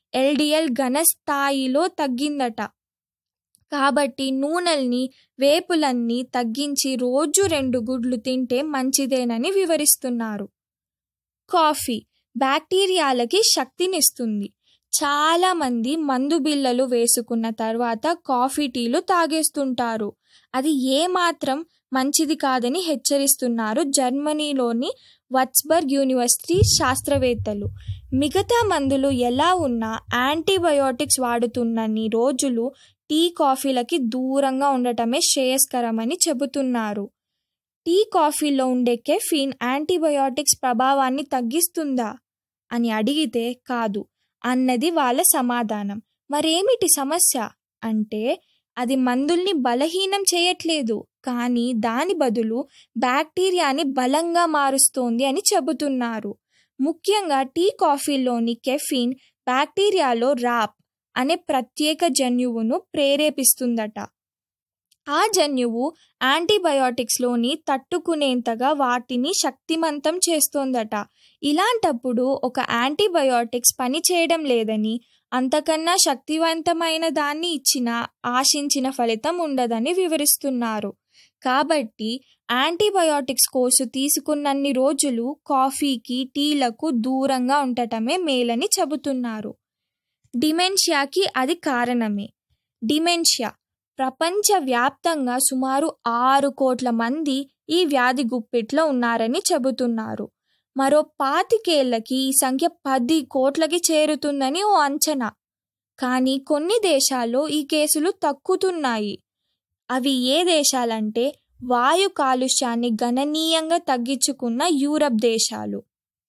LDL ఘన స్థాయిలో తగ్గిందట కాబట్టి నూనెల్ని వేపులన్నీ తగ్గించి రోజు రెండు గుడ్లు తింటే మంచిదేనని వివరిస్తున్నారు కాఫీ బ్యాక్టీరియాలకి శక్తినిస్తుంది చాలా మంది మందు బిళ్ళలు వేసుకున్న తర్వాత కాఫీ టీలు తాగేస్తుంటారు అది ఏమాత్రం మంచిది కాదని హెచ్చరిస్తున్నారు జర్మనీలోని వట్స్బర్గ్ యూనివర్సిటీ శాస్త్రవేత్తలు మిగతా మందులు ఎలా ఉన్నా యాంటీబయోటిక్స్ వాడుతున్నన్ని రోజులు టీ కాఫీలకి దూరంగా ఉండటమే శ్రేయస్కరమని చెబుతున్నారు టీ కాఫీలో ఉండే కెఫీన్ యాంటీబయోటిక్స్ ప్రభావాన్ని తగ్గిస్తుందా అని అడిగితే కాదు అన్నది వాళ్ళ సమాధానం మరేమిటి సమస్య అంటే అది మందుల్ని బలహీనం చేయట్లేదు కానీ దాని బదులు బ్యాక్టీరియాని బలంగా మారుస్తోంది అని చెబుతున్నారు ముఖ్యంగా టీ కాఫీలోని కెఫీన్ బ్యాక్టీరియాలో రాప్ అనే ప్రత్యేక జన్యువును ప్రేరేపిస్తుందట ఆ జన్యువు యాంటీబయోటిక్స్లోని తట్టుకునేంతగా వాటిని శక్తిమంతం చేస్తోందట ఇలాంటప్పుడు ఒక యాంటీబయోటిక్స్ పనిచేయడం లేదని అంతకన్నా శక్తివంతమైన దాన్ని ఇచ్చినా ఆశించిన ఫలితం ఉండదని వివరిస్తున్నారు కాబట్టి యాంటీబయోటిక్స్ కోర్సు తీసుకున్నన్ని రోజులు కాఫీకి టీలకు దూరంగా ఉండటమే మేలని చెబుతున్నారు డిమెన్షియాకి అది కారణమే డిమెన్షియా ప్రపంచవ్యాప్తంగా సుమారు ఆరు కోట్ల మంది ఈ వ్యాధి గుప్పిట్లో ఉన్నారని చెబుతున్నారు మరో పాతికేళ్లకి ఈ సంఖ్య పది కోట్లకి చేరుతుందని ఓ అంచనా కానీ కొన్ని దేశాల్లో ఈ కేసులు తగ్గుతున్నాయి అవి ఏ దేశాలంటే వాయు కాలుష్యాన్ని గణనీయంగా తగ్గించుకున్న యూరప్ దేశాలు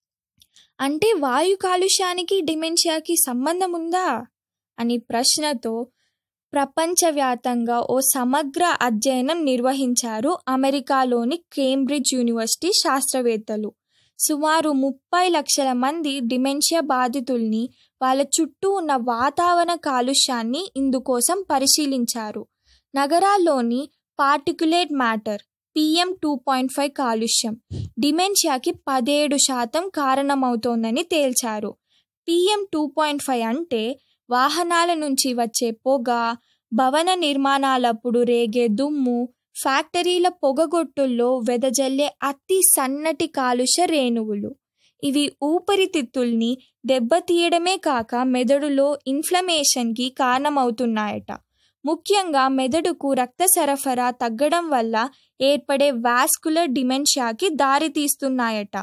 అంటే వాయు కాలుష్యానికి డిమెన్షియాకి సంబంధం ఉందా అని ప్రశ్నతో ప్రపంచవ్యాప్తంగా ఓ సమగ్ర అధ్యయనం నిర్వహించారు అమెరికాలోని కేంబ్రిడ్జ్ యూనివర్సిటీ శాస్త్రవేత్తలు సుమారు ముప్పై లక్షల మంది డిమెన్షియా బాధితుల్ని వాళ్ళ చుట్టూ ఉన్న వాతావరణ కాలుష్యాన్ని ఇందుకోసం పరిశీలించారు నగరాల్లోని particulate matter PM two point five కాలుష్యం డిమెన్షియాకి పదిహేడు శాతం కారణమవుతోందని తేల్చారు పిఎం టూ పాయింట్ ఫైవ్ అంటే వాహనాల నుంచి వచ్చే పొగ భవన నిర్మాణాలప్పుడు రేగే దుమ్ము ఫ్యాక్టరీల పొగగొట్టుల్లో వెదజల్లే అతి సన్నటి కాలుష్య రేణువులు ఇవి ఊపిరితిత్తుల్ని దెబ్బతీయడమే కాక మెదడులో ఇన్ఫ్లమేషన్కి కారణమవుతున్నాయట ముఖ్యంగా మెదడుకు రక్త సరఫరా తగ్గడం వల్ల ఏర్పడే వాస్కులర్ డిమెన్షియాకి దారితీస్తున్నాయట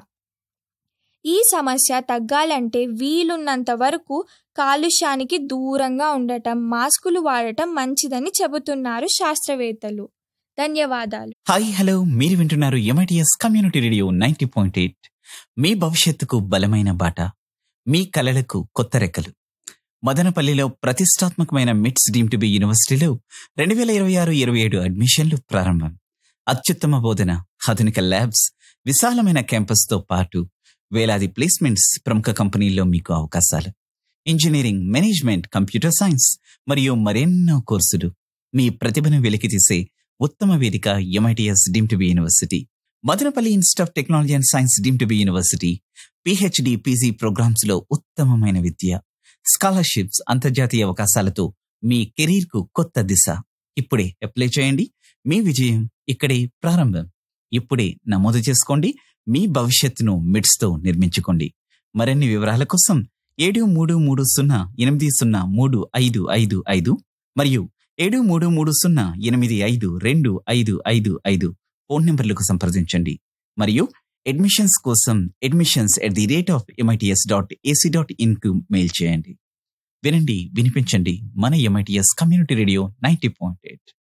ఈ సమస్య తగ్గాలంటే వీలున్నంత వరకు కాలుష్యానికి దూరంగా ఉండటం మాస్కులు వాడటం మంచిదని చెబుతున్నారు శాస్త్రవేత్తలు ధన్యవాదాలు హాయ్ హలో మీరు వింటున్నారు MITS community radio ninety point eight మీ భవిష్యత్తుకు బలమైన బాట మీ కలలకు కొత్త రెక్కలు మదనపల్లిలో ప్రతిష్టాత్మకమైన మిట్స్ డీమ్ టు బి యూనివర్సిటీలో రెండు వేల ఇరవై ఆరు ఇరవై ఏడు అడ్మిషన్లు ప్రారంభం అత్యుత్తమ బోధన ఆధునిక ల్యాబ్స్ విశాలమైన క్యాంపస్తో పాటు వేలాది ప్లేస్మెంట్స్ ప్రముఖ కంపెనీల్లో మీకు అవకాశాలు ఇంజనీరింగ్ మేనేజ్మెంట్ కంప్యూటర్ సైన్స్ మరియు మరెన్నో కోర్సులు మీ ప్రతిభను వెలికితీసే ఉత్తమ వేదిక MITS deem to be university Madanapalle Institute of Technology and Science deem to be university PhD PG programmes లో ఉత్తమమైన విద్య స్కాలర్షిప్స్ అంతర్జాతీయ అవకాశాలతో మీ కెరీర్ కు కొత్త దిశ ఇప్పుడే అప్లై చేయండి మీ విజయం ఇక్కడే ప్రారంభం ఇప్పుడే నమోదు చేసుకోండి మీ భవిష్యత్తును మిడ్స్ తో నిర్మించుకోండి మరిన్ని వివరాల కోసం ఏడు మూడు మూడు సున్నా ఎనిమిది సున్నా మూడు ఐదు ఐదు ఐదు మరియు ఏడు మూడు మూడు సున్నా ఎనిమిది ఐదు రెండు ఐదు ఐదు ఐదు ఫోన్ నంబర్లకు సంప్రదించండి మరియు అడ్మిషన్స్ కోసం admissions at the rate of MITS dot ac dot in కు మెయిల్ చేయండి వినండి వినిపించండి మన MITS community radio ninety point eight